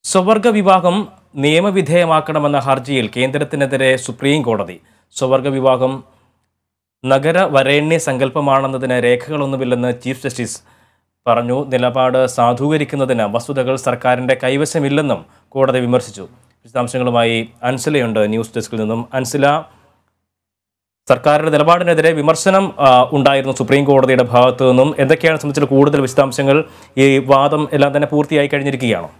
സ്വവർഗ വിവാഹം നിയമവിധേയമാക്കണമെന്ന ഹർജിയിൽ കേന്ദ്രത്തിനെതിരെ സുപ്രീം കോടതി സ്വവർഗ വിവാഹം നഗര വരേണ്യ സങ്കല്പമാണെന്നതിന് രേഖകളൊന്നുമില്ലെന്ന് ചീഫ് ജസ്റ്റിസ് പറഞ്ഞു നിലപാട് സാധൂകരിക്കുന്നതിന് വസ്തുതകൾ സർക്കാരിൻ്റെ കൈവശമില്ലെന്നും കോടതി വിമർശിച്ചു വിശദാംശങ്ങളുമായി അൻസിലയുണ്ട് ന്യൂസ് ഡെസ്കിൽ നിന്നും അൻസില സർക്കാരിന്റെ നിലപാടിനെതിരെ വിമർശനം ആ, ഉണ്ടായിരുന്നു സുപ്രീം കോടതിയുടെ ഭാഗത്തു നിന്നും എന്തൊക്കെയാണ് സംബന്ധിച്ച കൂടുതൽ വിശദാംശങ്ങൾ ഈ വാദം എല്ലാം തന്നെ പൂർത്തിയായി കഴിഞ്ഞിരിക്കുകയാണോ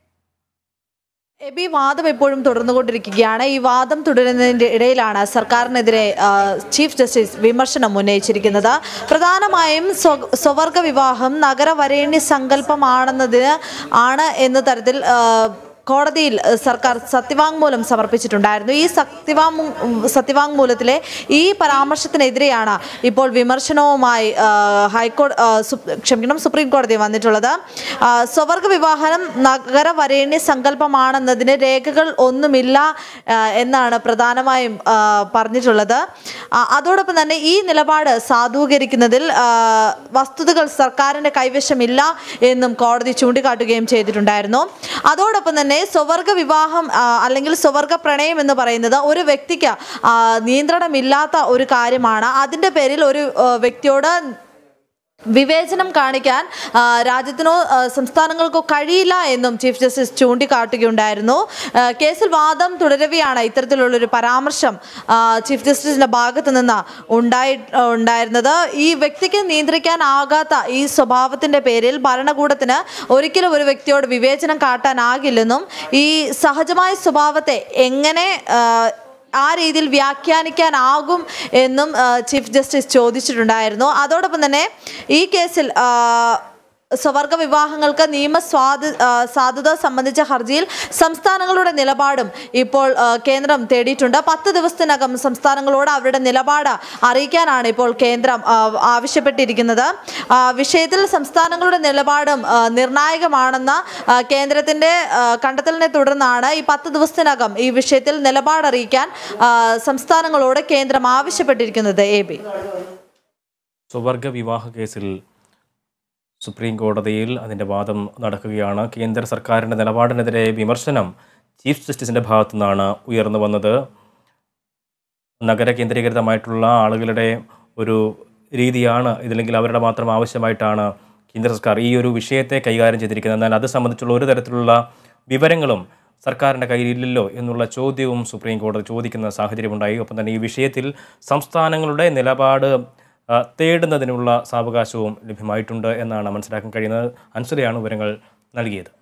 എബി വാദം എപ്പോഴും തുടർന്നുകൊണ്ടിരിക്കുകയാണ് ഈ വാദം തുടരുന്നതിൻ്റെ ഇടയിലാണ് സർക്കാരിനെതിരെ ആ, ചീഫ് ജസ്റ്റിസ് വിമർശനം ഉന്നയിച്ചിരിക്കുന്നത് പ്രധാനമായും സ്വ- സ്വവർഗ വിവാഹം നഗരവരേണ്യ സങ്കല്പമാണെന്നതിന് ആണ് എന്ന തരത്തിൽ ആ, കോടതിയിൽ ആ, സർക്കാർ സത്യവാങ്മൂലം സമർപ്പിച്ചിട്ടുണ്ടായിരുന്നു ഈ സത്യവാങ് സത്യവാങ്മൂലത്തിലെ ഈ പരാമർശത്തിനെതിരെയാണ് ഇപ്പോൾ വിമർശനവുമായി ആ, ഹൈക്കോടതി ആ, സു- ക്ഷമിക്കണം സുപ്രീം കോടതി വന്നിട്ടുള്ളത് ആ, സ്വവർഗ വിവാഹം നഗരവരേണ്യ സങ്കല്പമാണെന്നതിന് രേഖകൾ ഒന്നുമില്ല ആ, എന്നാണ് പ്രധാനമായും ആ, പറഞ്ഞിട്ടുള്ളത് ആ, അതോടൊപ്പം തന്നെ ഈ നിലപാട് സാധൂകരിക്കുന്നതിൽ ആ, വസ്തുതകൾ സർക്കാരിൻ്റെ കൈവശമില്ല എന്നും കോടതി ചൂണ്ടിക്കാട്ടുകയും ചെയ്തിട്ടുണ്ടായിരുന്നു അതോടൊപ്പം തന്നെ സ്വവർഗ വിവാഹം ആ, അല്ലെങ്കിൽ സ്വവർഗ പ്രണയം എന്ന് പറയുന്നത് ഒരു വ്യക്തിക്ക് ആ, നിയന്ത്രണമില്ലാത്ത ഒരു കാര്യമാണ് അതിൻ്റെ പേരിൽ ഒരു ആ, വ്യക്തിയോട് വിവേചനം കാണിക്കാൻ ആ, രാജ്യത്തിനോ ആ, സംസ്ഥാനങ്ങൾക്കോ കഴിയില്ല എന്നും ചീഫ് ജസ്റ്റിസ് ചൂണ്ടിക്കാട്ടുകയുണ്ടായിരുന്നു ആ, കേസിൽ വാദം തുടരവെയാണ് ഇത്തരത്തിലുള്ളൊരു പരാമർശം ആ, ചീഫ് ജസ്റ്റിസിന്റെ ഭാഗത്ത് നിന്ന് ഉണ്ടായി ഉണ്ടായിരുന്നത് ഈ വ്യക്തിക്ക് നിയന്ത്രിക്കാനാകാത്ത ഈ സ്വഭാവത്തിന്റെ പേരിൽ ഭരണകൂടത്തിന് ഒരിക്കലും ഒരു വ്യക്തിയോട് വിവേചനം കാട്ടാനാകില്ലെന്നും ഈ സഹജമായ സ്വഭാവത്തെ എങ്ങനെ ആ, ആ രീതിയിൽ വ്യാഖ്യാനിക്കാനാകും എന്നും ആ, ചീഫ് ജസ്റ്റിസ് ചോദിച്ചിട്ടുണ്ടായിരുന്നു അതോടൊപ്പം തന്നെ ഈ കേസിൽ ആ, സ്വവർഗ വിവാഹങ്ങൾക്ക് നിയമ സ്വാധ ആ, സാധുത സംബന്ധിച്ച ഹർജിയിൽ സംസ്ഥാനങ്ങളുടെ നിലപാടും ഇപ്പോൾ ആ, കേന്ദ്രം തേടിയിട്ടുണ്ട് പത്ത് ദിവസത്തിനകം സംസ്ഥാനങ്ങളോട് അവരുടെ നിലപാട് അറിയിക്കാനാണ് ഇപ്പോൾ കേന്ദ്രം ആ, ആവശ്യപ്പെട്ടിരിക്കുന്നത് ആ, വിഷയത്തിൽ സംസ്ഥാനങ്ങളുടെ നിലപാടും ആ, നിർണായകമാണെന്ന ആ, കേന്ദ്രത്തിന്റെ ആ, കണ്ടെത്തലിനെ തുടർന്നാണ് ഈ പത്ത് ദിവസത്തിനകം ഈ വിഷയത്തിൽ നിലപാടറിയിക്കാൻ ആ, സംസ്ഥാനങ്ങളോട് കേന്ദ്രം ആവശ്യപ്പെട്ടിരിക്കുന്നത് എ ബി സ്വവർഗ വിവാഹ കേസിൽ സുപ്രീം കോടതിയിൽ അതിൻ്റെ വാദം നടക്കുകയാണ് കേന്ദ്ര സർക്കാരിൻ്റെ നിലപാടിനെതിരെ വിമർശനം ചീഫ് ജസ്റ്റിസിൻ്റെ ഭാഗത്തു നിന്നാണ് ഉയർന്നു വന്നത് നഗര കേന്ദ്രീകൃതമായിട്ടുള്ള ആളുകളുടെ ഒരു രീതിയാണ് ഇതില്ലെങ്കിൽ അവരുടെ മാത്രം ആവശ്യമായിട്ടാണ് കേന്ദ്ര സർക്കാർ ഈ ഒരു വിഷയത്തെ കൈകാര്യം ചെയ്തിരിക്കുന്നത് എന്നാൽ അത് സംബന്ധിച്ചുള്ള ഒരു തരത്തിലുള്ള വിവരങ്ങളും സർക്കാരിൻ്റെ കയ്യിലില്ലല്ലോ എന്നുള്ള ചോദ്യവും സുപ്രീം കോടതി ചോദിക്കുന്ന സാഹചര്യമുണ്ടായി ഒപ്പം തന്നെ ഈ വിഷയത്തിൽ സംസ്ഥാനങ്ങളുടെ നിലപാട് ആ, തേടുന്നതിനുള്ള സാവകാശവും ലഭ്യമായിട്ടുണ്ട് എന്നാണ് മനസ്സിലാക്കാൻ കഴിയുന്നത് അൻസുലയാണ് വിവരങ്ങൾ നൽകിയത്